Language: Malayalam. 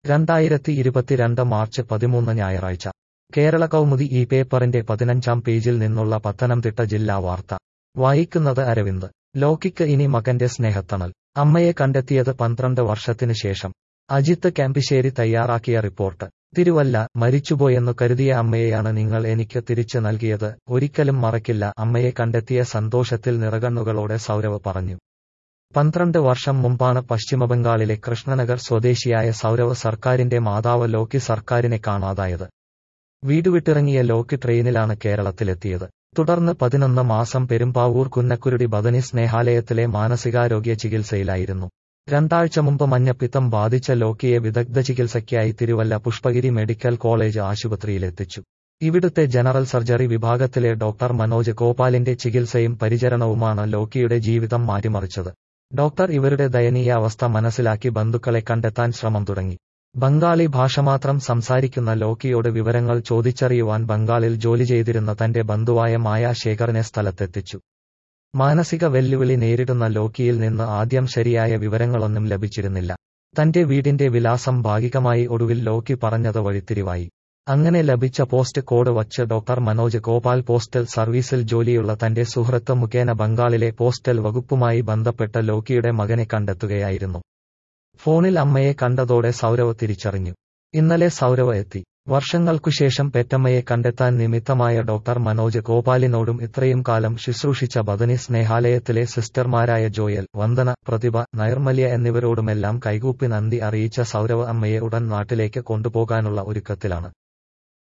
രണ്ടായിരത്തി ഇരുപത്തിരണ്ട് മാർച്ച് പതിമൂന്ന് ഞായറാഴ്ച കേരള കൗമുദി ഈ പേപ്പറിന്റെ പതിനഞ്ചാം പേജിൽ നിന്നുള്ള പത്തനംതിട്ട ജില്ലാ വാർത്ത വായിക്കുന്നത് അരവിന്ദ് ലോക്കിക്ക് ഇനി മകന്റെ സ്നേഹത്തണൽ അമ്മയെ കണ്ടെത്തിയത് പന്ത്രണ്ട് വർഷത്തിനു ശേഷം അജിത്ത് ക്യാമ്പിശ്ശേരി തയ്യാറാക്കിയ റിപ്പോർട്ട് തിരുവല്ല മരിച്ചുപോയെന്നു കരുതിയ അമ്മയെയാണ് നിങ്ങൾ എനിക്ക് തിരിച്ചു നൽകിയത് ഒരിക്കലും മറക്കില്ല അമ്മയെ കണ്ടെത്തിയ സന്തോഷത്തിൽ നിറകണ്ണുകളോടെ സൗരവ് പറഞ്ഞു പന്ത്രണ്ട് വർഷം മുമ്പാണ് പശ്ചിമബംഗാളിലെ കൃഷ്ണനഗർ സ്വദേശിയായ സൗരവ് സർക്കാരിന്റെ മാതാവ് ലോക്കി സർക്കാരിനെ കാണാതായത് വീടുവിട്ടിറങ്ങിയ ലോക്കി ട്രെയിനിലാണ് കേരളത്തിലെത്തിയത് തുടർന്ന് പതിനൊന്ന് മാസം പെരുമ്പാവൂർ കുന്നക്കുരുടി ബദനി സ്നേഹാലയത്തിലെ മാനസികാരോഗ്യ ചികിത്സയിലായിരുന്നു രണ്ടാഴ്ച മുമ്പ് മഞ്ഞപ്പിത്തം ബാധിച്ച ലോക്കിയെ വിദഗ്ധ ചികിത്സയ്ക്കായി തിരുവല്ല പുഷ്പഗിരി മെഡിക്കൽ കോളേജ് ആശുപത്രിയിലെത്തിച്ചു ഇവിടുത്തെ ജനറൽ സർജറി വിഭാഗത്തിലെ ഡോക്ടർ മനോജ് ഗോപാലിന്റെ ചികിത്സയും പരിചരണവുമാണ് ലോക്കിയുടെ ജീവിതം മാറ്റിമറിച്ചത് ഡോക്ടർ ഇവരുടെ ദയനീയ അവസ്ഥ മനസ്സിലാക്കി ബന്ധുക്കളെ കണ്ടെത്താൻ ശ്രമം തുടങ്ങി ബംഗാളി ഭാഷ മാത്രം സംസാരിക്കുന്ന ലോക്കിയോട് വിവരങ്ങൾ ചോദിച്ചറിയുവാൻ ബംഗാളിൽ ജോലി ചെയ്തിരുന്ന തന്റെ ബന്ധുവായ മായ ശേഖറിനെ സ്ഥലത്തെത്തിച്ചു മാനസിക വെല്ലുവിളി നേരിടുന്ന ലോക്കിയിൽ നിന്ന് ആദ്യം ശരിയായ വിവരങ്ങളൊന്നും ലഭിച്ചിരുന്നില്ല തന്റെ വീടിന്റെ വിലാസം ഭാഗികമായി ഒടുവിൽ ലോക്കി പറഞ്ഞത് വഴിത്തിരിവായി അങ്ങനെ ലഭിച്ച പോസ്റ്റ് കോഡ് വച്ച് ഡോക്ടർ മനോജ് ഗോപാൽ പോസ്റ്റൽ സർവീസിൽ ജോലിയുള്ള തന്റെ സുഹൃത്ത് മുഖേന ബംഗാളിലെ പോസ്റ്റൽ വകുപ്പുമായി ബന്ധപ്പെട്ട ലോക്കിയുടെ മകനെ കണ്ടെത്തുകയായിരുന്നു ഫോണിൽ അമ്മയെ കണ്ടതോടെ സൗരവ് തിരിച്ചറിഞ്ഞു ഇന്നലെ സൗരവ് എത്തി വർഷങ്ങൾക്കുശേഷം പെറ്റമ്മയെ കണ്ടെത്താൻ നിമിത്തമായ ഡോക്ടർ മനോജ് ഗോപാലിനോടും ഇത്രയും കാലം ശുശ്രൂഷിച്ച ബദനി സ്നേഹാലയത്തിലെ സിസ്റ്റർമാരായ ജോയൽ വന്ദന പ്രതിഭ നൈർമല്യ എന്നിവരോടുമെല്ലാം കൈകൂപ്പി നന്ദി അറിയിച്ച സൗരവ് അമ്മയെ ഉടൻ നാട്ടിലേക്ക് കൊണ്ടുപോകാനുള്ള ഒരുക്കത്തിലാണ്